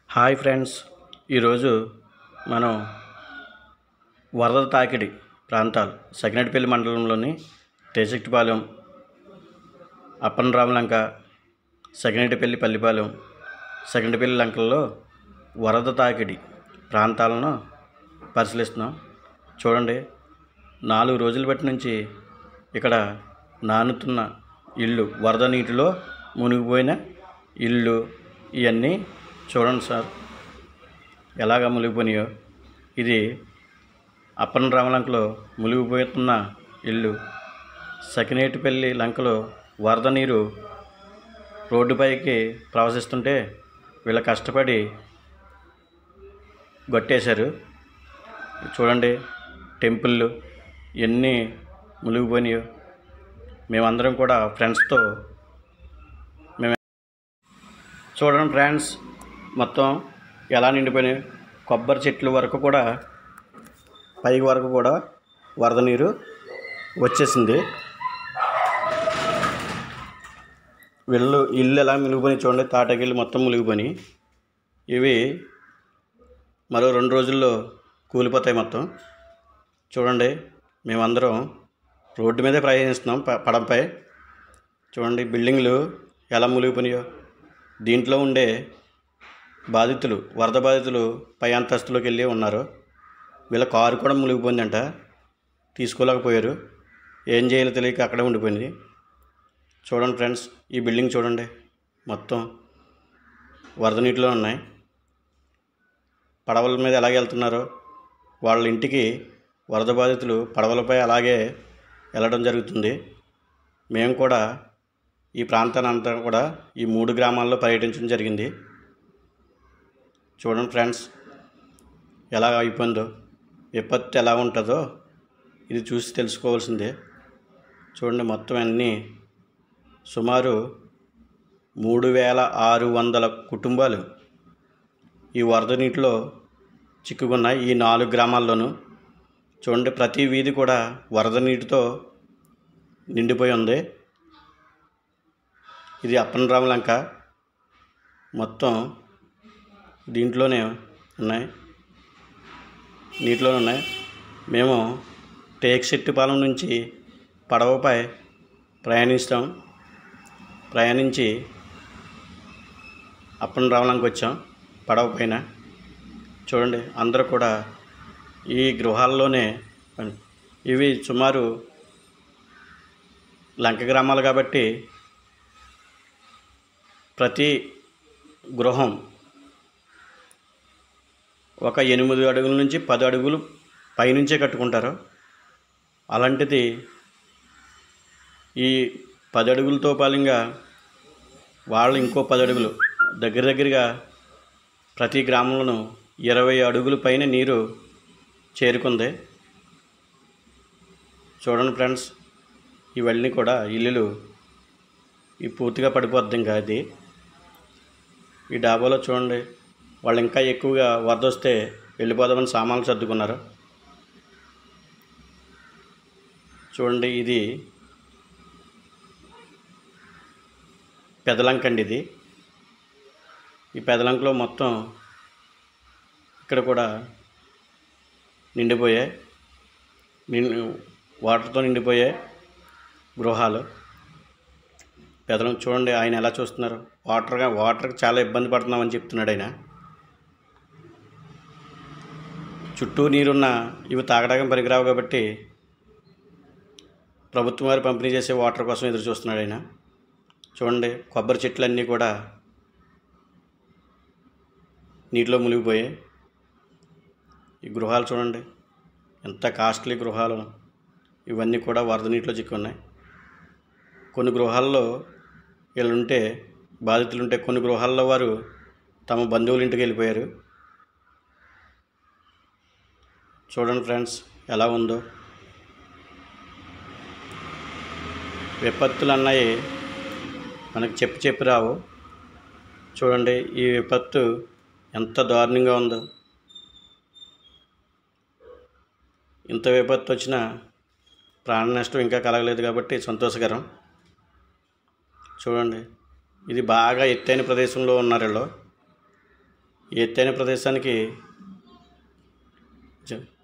hi friends ఈరోజు మనం వరద తాకిడి ప్రాంతాలు సకినటిపల్లి మండలంలోని తేజక్టిపాలెం అప్పన్ రామలంక సకినటిపల్లి పల్లిపాలెం సకినటిపల్లి లంకల్లో వరద తాకిడి ప్రాంతాలను పరిశీలిస్తున్నాం చూడండి నాలుగు రోజుల బట్టి నుంచి ఇక్కడ నానుతున్న ఇల్లు వరద నీటిలో మునిగిపోయిన ఇల్లు ఇవన్నీ చూడండి సార్ ఎలాగ మునిగిపోయినాయో ఇది అప్పన్ రామలంకలో మునిగిపోతున్న ఇల్లు సకినేటిపల్లి లంకలో వరద నీరు రోడ్డుపైకి ప్రవహిస్తుంటే వీళ్ళ కష్టపడి గట్టేశారు చూడండి టెంపుల్లు ఎన్ని మునిగిపోయినాయో మేమందరం కూడా ఫ్రెండ్స్తో మేము చూడండి ఫ్రెండ్స్ మొత్తం ఎలా నిండిపోయినాయి కొబ్బరి చెట్ల వరకు కూడా పైకి వరకు కూడా వరద నీరు వచ్చేసింది వీళ్ళు ఇల్లు ఎలా మునిగిపోయి చూడండి తాటగిల్లు మొత్తం మునిగిపోయి ఇవి మరో రెండు రోజుల్లో కూలిపోతాయి మొత్తం చూడండి మేమందరం రోడ్డు మీదే ప్రయాణిస్తున్నాం ప- పడంపై చూడండి బిల్డింగ్లు ఎలా మునిగిపోయినాయో దీంట్లో ఉండే బాధితులు వరద బాధితులు పై అంతస్తులోకి వెళ్ళి ఉన్నారు వీళ్ళ కారు కూడా మునిగిపోయిందంట తీసుకోలేకపోయారు ఏం చేయాలో తెలియక అక్కడే ఉండిపోయింది చూడండి ఫ్రెండ్స్ ఈ బిల్డింగ్ చూడండి మొత్తం వరద నీటిలో ఉన్నాయి పడవల మీద ఎలాగ వెళ్తున్నారో వాళ్ళ ఇంటికి వరద బాధితులు పడవలపై అలాగే వెళ్ళడం జరుగుతుంది మేము కూడా ఈ ప్రాంతాన్ని అంతా కూడా ఈ మూడు గ్రామాల్లో పర్యటించడం జరిగింది చూడండి ఫ్రెండ్స్ ఎలా అయిపోయిందో విపత్తు ఎలా ఉంటుందో ఇది చూసి తెలుసుకోవాల్సిందే చూడండి మొత్తం అన్నీ సుమారు మూడు వేల ఆరు వందల కుటుంబాలు ఈ వరద నీటిలో చిక్కుకున్నాయి ఈ నాలుగు గ్రామాల్లోనూ చూడండి ప్రతి వీధి కూడా వరద నీటితో నిండిపోయి ఉంది ఇది అప్పనరామ లంక మొత్తం దీంట్లోనే ఉన్నాయి నీటిలోనే ఉన్నాయి మేము టేక్శెట్టిపాలెం నుంచి పడవపై ప్రయాణిస్తాం ప్రయాణించి అప్పన రావడానికి వచ్చాం పడవ పైన చూడండి అందరూ కూడా ఈ గృహాల్లోనే ఇవి సుమారు లంక గ్రామాలు కాబట్టి ప్రతి గృహం ఒక ఎనిమిది అడుగుల నుంచి పది అడుగులు పైనుంచే కట్టుకుంటారు అలాంటిది ఈ పది అడుగులతో పాలింగా వాళ్ళు ఇంకో పది అడుగులు దగ్గర దగ్గరగా ప్రతి గ్రామంలోనూ ఇరవై అడుగుల పైన నీరు చేరుకుంది చూడండి ఫ్రెండ్స్ ఇవన్నీ కూడా ఇల్లులు ఈ పూర్తిగా పడిపోద్ది ఇంకా అది ఈ డాబాలో చూడండి వాళ్ళు ఇంకా ఎక్కువగా వరద వస్తే వెళ్ళిపోదామని సామాన్లు సర్దుకున్నారు చూడండి ఇది పెదలంక అండి ఇది ఈ పెదలంకలో మొత్తం ఇక్కడ కూడా నిండిపోయాయి నిండి వాటర్తో నిండిపోయాయి గృహాలు పెదలం చూడండి ఆయన ఎలా చూస్తున్నారు వాటర్గా వాటర్కి చాలా ఇబ్బంది పడుతున్నామని చెప్తున్నాడు ఆయన చుట్టూ నీరున్న ఇవి తాగడానికి పనికిరావు కాబట్టి ప్రభుత్వం వారు పంపిణీ చేసే వాటర్ కోసం ఎదురు చూస్తున్నాడు ఆయన చూడండి కొబ్బరి చెట్లన్నీ కూడా నీటిలో మునిగిపోయాయి ఈ గృహాలు చూడండి ఎంత కాస్ట్లీ గృహాలు ఇవన్నీ కూడా వరద నీటిలో చిక్కున్నాయి కొన్ని గృహాల్లో వీళ్ళుంటే బాధితులుంటే కొన్ని గృహాల్లో వారు తమ బంధువుల ఇంటికి వెళ్ళిపోయారు చూడండి ఫ్రెండ్స్ ఎలా ఉందో విపత్తులు అన్నాయి మనకు చెప్పి చెప్పి రావు చూడండి ఈ విపత్తు ఎంత దారుణంగా ఉందో ఇంత విపత్తు వచ్చినా ప్రాణ నష్టం ఇంకా కలగలేదు కాబట్టి సంతోషకరం చూడండి ఇది బాగా ఎత్తైన ప్రదేశంలో ఉన్నారు వీళ్ళు ఈ ఎత్తైన ప్రదేశానికి జ-